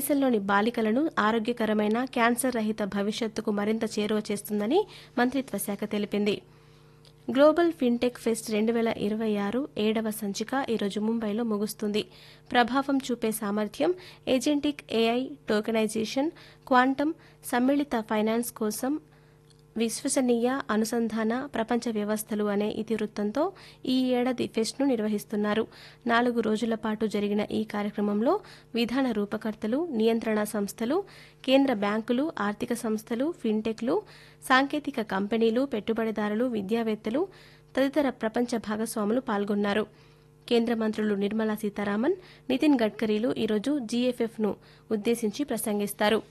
దేశంలోని బాలికలను ఆరోగ్యకరమైన క్యాన్సర్ రహిత భవిష్యత్తుకు మరింత చేరువ చేస్తుందని మంత్రిత్వ శాఖ తెలిపింది గ్లోబల్ ఫిన్టెక్ ఫెస్ట్ రెండు వేల ఇరవై ఆరు ఏడవ సంచిక ఈరోజు ముంబైలో ముగుస్తుంది ప్రభావం చూపే సామర్థ్యం ఏజెంటిక్ ఏఐ టోకెనైజేషన్ క్వాంటం సమ్మిళిత ఫైనాన్స్ కోసం విశ్వసనీయ అనుసంధాన ప్రపంచ వ్యవస్థలు అనే ఇతివృత్తంతో ఈ ఏడాది ఫెస్ట్ను నిర్వహిస్తున్నారు నాలుగు రోజుల పాటు జరిగిన ఈ కార్యక్రమంలో విధాన రూపకర్తలు నియంత్రణ సంస్థలు కేంద్ర బ్యాంకులు ఆర్థిక సంస్థలు ఫిన్టెక్లు సాంకేతిక కంపెనీలు పెట్టుబడిదారులు విద్యావేత్తలు తదితర ప్రపంచ భాగస్వాములు పాల్గొన్నారు కేంద్ర మంత్రులు నిర్మలా సీతారామన్ నితిన్ గడ్కరీలు ఈరోజు జీఎఫ్ఎఫ్ను ఉద్దేశించి ప్రసంగిస్తారు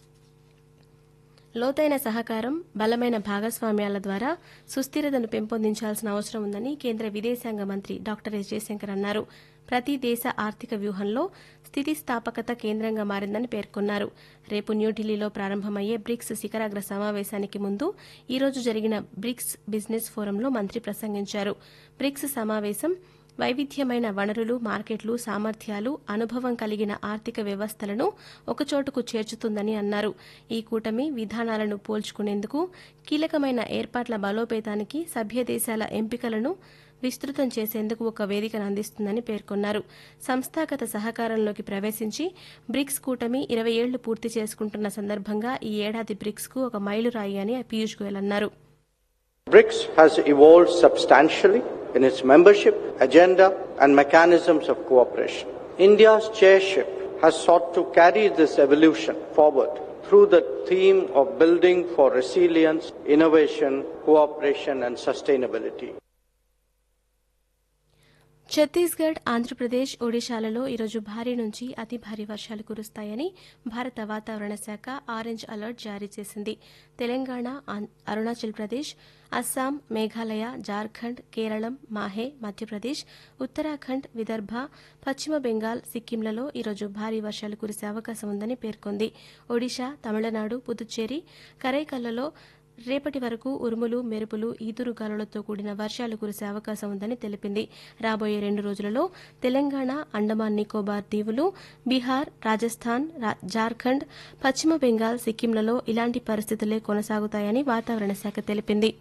లోతైన సహకారం బలమైన భాగస్వామ్యాల ద్వారా సుస్థిరతను పెంపొందించాల్సిన అవసరం ఉందని కేంద్ర విదేశాంగ మంత్రి డాక్టర్ ఎస్ జయశంకర్ అన్నారు ప్రతి దేశ ఆర్థిక వ్యూహంలో స్థితిస్థాపకత కేంద్రంగా మారిందని పేర్కొన్నారు రేపు న్యూఢిల్లీలో ప్రారంభమయ్యే బ్రిక్స్ శిఖరాగ్ర సమావేశానికి ముందు ఈ రోజు జరిగిన బ్రిక్స్ బిజినెస్ ఫోరంలో మంత్రి ప్రసంగించారు బ్రిక్స్ సమావేశం వైవిధ్యమైన వనరులు మార్కెట్లు సామర్థ్యాలు అనుభవం కలిగిన ఆర్థిక వ్యవస్థలను ఒకచోటుకు చేర్చుతుందని అన్నారు ఈ కూటమి విధానాలను పోల్చుకునేందుకు కీలకమైన ఏర్పాట్ల బలోపేతానికి సభ్య దేశాల ఎంపికలను విస్తృతం చేసేందుకు ఒక వేదికను అందిస్తుందని పేర్కొన్నారు సంస్థాగత సహకారంలోకి ప్రవేశించి బ్రిక్స్ కూటమి ఇరవై ఏళ్లు పూర్తి చేసుకుంటున్న సందర్భంగా ఈ ఏడాది బ్రిక్స్కు ఒక మైలురాయి అని పీయూష్ గోయల్ అన్నారు BRICS has evolved substantially in its membership, agenda, and mechanisms of cooperation. India's chairship has sought to carry this evolution forward through the theme of building for resilience, innovation, cooperation, and sustainability. Chhattisgarh Andhra Pradesh ఒడిశాలలో ఈరోజు భారీ నుంచి అతి భారీ వర్షాలు కురుస్తాయని భారత వాతావరణ శాఖ ఆరెంజ్ అలర్ట్ జారీ చేసింది తెలంగాణ ఆం- అరుణాచల్ ప్రదేశ్ అస్సాం మేఘాలయ జార్ఖండ్ కేరళం మాహే మధ్యప్రదేశ్ ఉత్తరాఖండ్ విదర్భ పశ్చిమ బెంగాల్ సిక్కింలలో ఈరోజు భారీ వర్షాలు కురిసే అవకాశం ఉందని పేర్కొంది ఒడిశా తమిళనాడు పుదుచ్చేరి కరైకల్లలో రేపటి వరకు ఉరుములు మెరుపులు ఈదురు గాలులతో కూడిన వర్షాలు కురిసే అవకాశం ఉందని తెలిపింది రాబోయే రెండు రోజులలో తెలంగాణ అండమాన్ నికోబార్ దీవులు బీహార్ రాజస్థాన్ రా- జార్ఖండ్ పశ్చిమ బెంగాల్ సిక్కింలలో ఇలాంటి పరిస్థితులే కొనసాగుతాయని వాతావరణ శాఖ తెలిపింది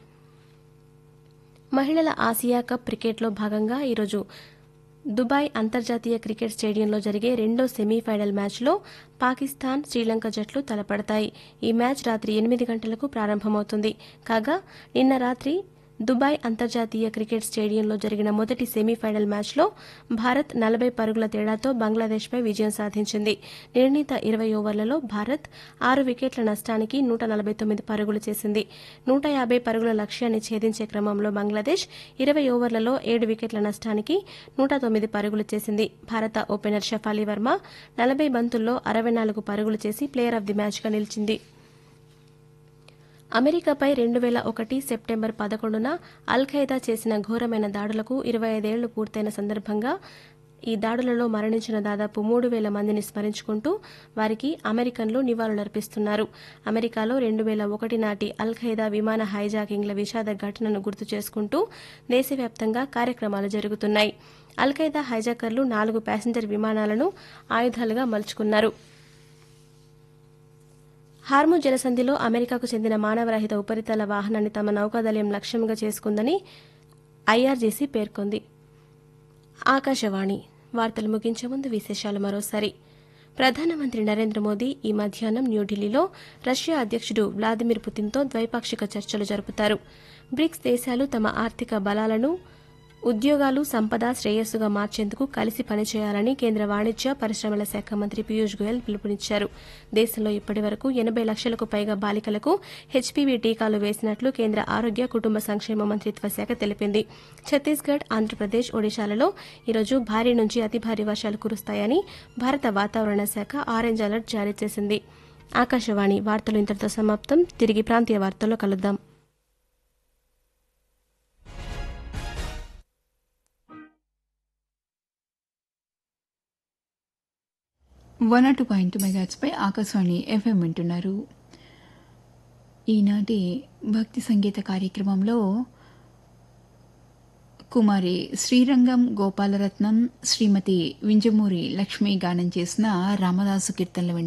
మహిళల ఆసియా కప్ క్రికెట్లో భాగంగా ఈరోజు దుబాయ్ అంతర్జాతీయ క్రికెట్ స్టేడియంలో జరిగే రెండో సెమీఫైనల్ మ్యాచ్లో పాకిస్తాన్ శ్రీలంక జట్లు తలపడతాయి ఈ మ్యాచ్ రాత్రి ఎనిమిది గంటలకు ప్రారంభమవుతుంది కాగా నిన్న రాత్రి దుబాయ్ అంతర్జాతీయ క్రికెట్ స్టేడియంలో జరిగిన మొదటి సెమీఫైనల్ మ్యాచ్లో భారత్ నలభై పరుగుల తేడాతో బంగ్లాదేశ్పై విజయం సాధించింది నిర్ణీత ఇరవై ఓవర్లలో భారత్ ఆరు వికెట్ల నష్టానికి నూట నలభై తొమ్మిది పరుగులు చేసింది నూట యాభై పరుగుల లక్ష్యాన్ని ఛేదించే క్రమంలో బంగ్లాదేశ్ ఇరవై ఓవర్లలో ఏడు వికెట్ల నష్టానికి నూట తొమ్మిది పరుగులు చేసింది భారత ఓపెనర్ షఫాలి వర్మ నలభై బంతుల్లో అరవై నాలుగు పరుగులు చేసి ప్లేయర్ ఆఫ్ ది మ్యాచ్గా నిలిచింది అమెరికాపై రెండు వేల ఒకటి సెప్టెంబర్ పదకొండున అల్ ఖైదా చేసిన ఘోరమైన దాడులకు ఇరవై ఐదేళ్లు పూర్తయిన సందర్భంగా ఈ దాడులలో మరణించిన దాదాపు మూడు వేల మందిని స్మరించుకుంటూ వారికి అమెరికన్లు నివాళులర్పిస్తున్నారు అమెరికాలో రెండు వేల ఒకటి నాటి అల్ ఖైదా విమాన హైజాకింగ్ల విషాద ఘటనను గుర్తు చేసుకుంటూ దేశవ్యాప్తంగా కార్యక్రమాలు జరుగుతున్నాయి అల్ ఖైదా హైజాకర్లు నాలుగు ప్యాసింజర్ విమానాలను ఆయుధాలుగా మలుచుకున్నారు హార్ము జలసంధిలో అమెరికాకు చెందిన మానవరహిత ఉపరితల వాహనాన్ని తమ నౌకాదళయం లక్ష్యంగా చేసుకుందని ఐఆర్జీసీ పేర్కొంది ఆకాశవాణి వార్తలు ముగించే ముందు విశేషాలు మరోసారి ప్రధానమంత్రి నరేంద్ర మోదీ ఈ మధ్యాహ్నం న్యూఢిల్లీలో రష్యా అధ్యక్షుడు వ్లాదిమిర్ పుతిన్తో ద్వైపాక్షిక చర్చలు జరుపుతారు బ్రిక్స్ దేశాలు తమ ఆర్థిక బలాలను ఉద్యోగాలు సంపద శ్రేయస్సుగా మార్చేందుకు కలిసి పనిచేయాలని కేంద్ర వాణిజ్య పరిశ్రమల శాఖ మంత్రి పీయూష్ గోయల్ పిలుపునిచ్చారు దేశంలో ఇప్పటి వరకు ఎనబై లక్షలకు పైగా బాలికలకు హెచ్పీవీ టీకాలు వేసినట్లు కేంద్ర ఆరోగ్య కుటుంబ సంక్షేమ మంత్రిత్వ శాఖ తెలిపింది ఛత్తీస్గఢ్ ఆంధ్రప్రదేశ్ ఒడిశాలలో ఈరోజు భారీ నుంచి అతి భారీ వర్షాలు కురుస్తాయని భారత వాతావరణ శాఖ ఆరెంజ్ అలర్ట్ జారీ చేసింది ఆకాశవాణి వార్తలు ఇంతటితో సమాప్తం తిరిగి ప్రాంతీయ వార్తల్లో కలుద్దాం వన్ ఆర్ టూ పాయింట్ మెగాట్స్పై ఆకాశవాణి ఎఫ్ఎం వింటున్నారు ఈనాటి భక్తి సంగీత కార్యక్రమంలో కుమారి శ్రీరంగం గోపాలరత్నం శ్రీమతి వింజమూరి లక్ష్మి గానం చేసిన రామదాసు కీర్తనలు